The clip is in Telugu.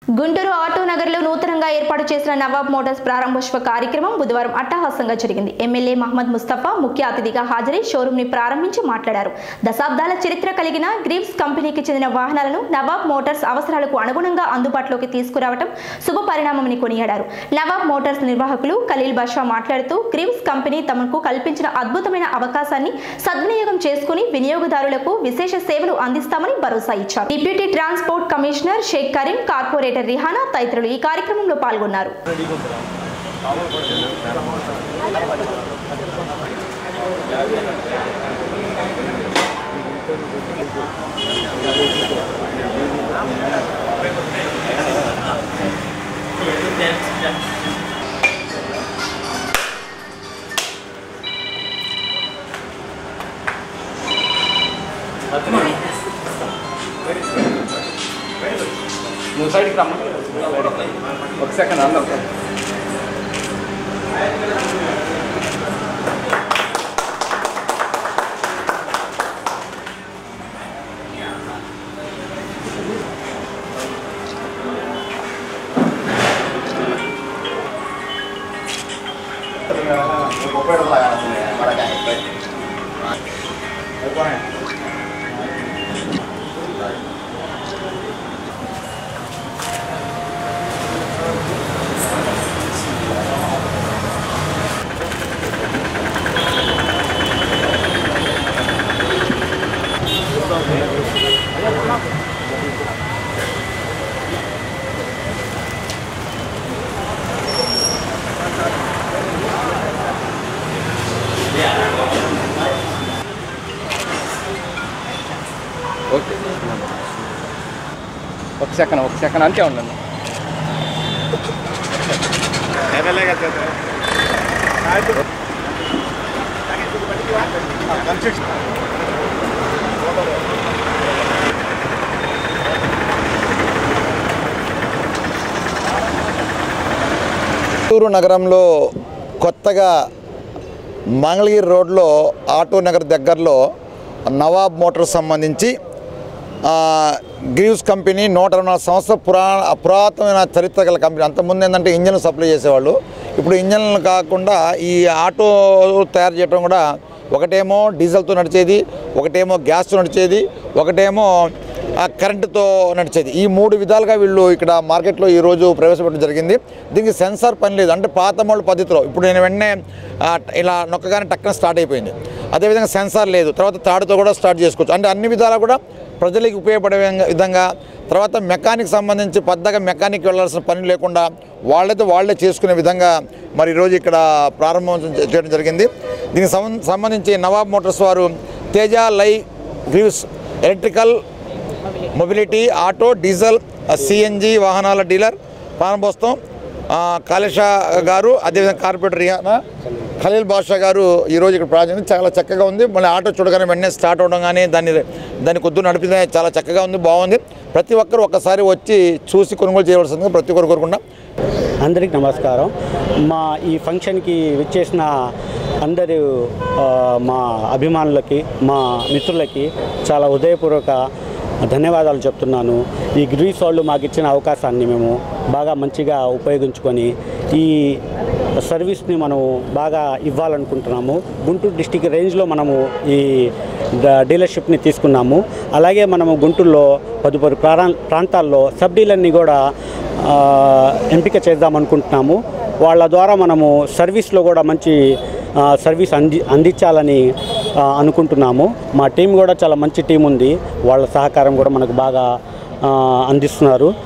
గుంటూరు ఆటో నగర్లో నూతనంగా ఏర్పాటు చేసిన నవాబ్ మోటార్స్ ప్రారంభోత్సవ కార్యక్రమం బుధవారం అట్టహాసంగా జరిగింది ఎమ్మెల్యే మహమ్మద్ ముస్తఫా ముఖ్య అతిథిగా హాజరై షోరూమ్ ని ప్రారంభించి మాట్లాడారు దశాబ్దాల చరిత్ర కలిగిన గ్రీవ్స్ కంపెనీకి చెందిన వాహనాలను నవాబ్ మోటార్స్ అవసరాలకు అనుగుణంగా అందుబాటులోకి తీసుకురావడం శుభ పరిణామమని కొనియాడారు నవాబ్ మోటార్స్ నిర్వాహకులు ఖలీల్ బాషా మాట్లాడుతూ గ్రీవ్స్ కంపెనీ తమకు కల్పించిన అద్భుతమైన అవకాశాన్ని సద్వినియోగం చేసుకుని వినియోగదారులకు విశేష సేవలు అందిస్తామని భరోసా ఇచ్చారు deputy transport commissioner Shaik Karim corporator Rihana తదితరులు ఈ కార్యక్రమంలో పాల్గొన్నారు నువ్వు సైడ్కి రమ్మా ఒక సెకండ్ అందరు ఓకే ఒక సెకండ్ ఒక సెకండ్ అంతే ఉండండి చిత్తూరు నగరంలో కొత్తగా మంగళగిరి రోడ్లో ఆటో నగర్ దగ్గరలో నవాబ్ మోటార్స్ సంబంధించి ఆ, గ్రీవ్స్ కంపెనీ నూట ఇరవై నాలుగు సంవత్సరాల పురా పురాతనమైన చరిత్ర గల కంపెనీ అంతకుముందు ఏంటంటే ఇంజన్లు సప్లై చేసేవాళ్ళు ఇప్పుడు ఇంజన్లు కాకుండా ఈ ఆటో తయారు చేయడం కూడా ఒకటేమో డీజిల్తో నడిచేది ఒకటేమో గ్యాస్తో నడిచేది ఒకటేమో ఆ కరెంటుతో నడిచేది ఈ మూడు విధాలుగా వీళ్ళు ఇక్కడ మార్కెట్లో ఈరోజు ప్రవేశపెట్టడం జరిగింది దీనికి సెన్సార్ పని లేదు అంటే పాత మోడల్ పద్ధతిలో ఇప్పుడు నేను వెంటనే ఆ, ఇలా నొక్కగానే టక్కన స్టార్ట్ అయిపోయింది అదేవిధంగా సెన్సార్ లేదు తర్వాత తాడుతో కూడా స్టార్ట్ చేసుకోవచ్చు అంటే అన్ని విధాలా కూడా ప్రజలకు ఉపయోగపడే విధంగా- విధంగా తర్వాత మెకానిక్ సంబంధించి పెద్దగా మెకానిక్ వెళ్ళాల్సిన పని లేకుండా వాళ్ళైతే వాళ్ళే చేసుకునే విధంగా మరి ఈరోజు ఇక్కడ ప్రారంభం చే- చేయడం జరిగింది దీనికి సంబం- సంబంధించి నవాబ్ మోటార్స్ వారు తేజ లై Greaves electrical mobility auto diesel CNG వాహనాల డీలర్ ప్రారంభోత్సవం ఆ, కాళేషా గారు అదేవిధంగా కార్పొరేటర్ రియానా ఖలీల్ బాషా గారు ఈరోజు ఇక్కడ ప్రాజెక్ట్ చాలా చక్కగా ఉంది మళ్ళీ ఆటో చూడగానే వెంటనే స్టార్ట్ అవడం కానీ దాన్ని దాన్ని కొద్దు నడిపిన చాలా చక్కగా ఉంది బాగుంది ప్రతి ఒక్కరు ఒక్కసారి వచ్చి చూసి కొనుగోలు చేయవలసిందిగా ప్రతి ఒక్కరు కోరుకుంటాం అందరికి నమస్కారం మా ఈ ఫంక్షన్కి విచ్చేసిన అందరూ ఆ, మా అభిమానులకి మా మిత్రులకి చాలా హృదయపూర్వక ధన్యవాదాలు చెప్తున్నాను ఈ గ్రీస్ వాళ్ళు మాకు ఇచ్చిన అవకాశాన్ని మేము బాగా మంచిగా ఉపయోగించుకొని ఈ సర్వీస్ని మనం బాగా ఇవ్వాలనుకుంటున్నాము గుంటూరు డిస్టిక్ రేంజ్లో మనము ఈ డ- డీలర్షిప్ని తీసుకున్నాము అలాగే మనము గుంటూరులో పదుపది ప్రారా ప్రాంతాల్లో సబ్ డీలర్ని కూడా ఆ, ఎంపిక చేద్దాం అనుకుంటున్నాము వాళ్ళ ద్వారా మనము సర్వీస్లో కూడా మంచి ఆ, సర్వీస్ అంది అందించాలని ఆ, అనుకుంటున్నాము మా టీం కూడా చాలా మంచి టీం ఉంది వాళ్ళ సహకారం కూడా మనకు బాగా ఆ, అందిస్తున్నారు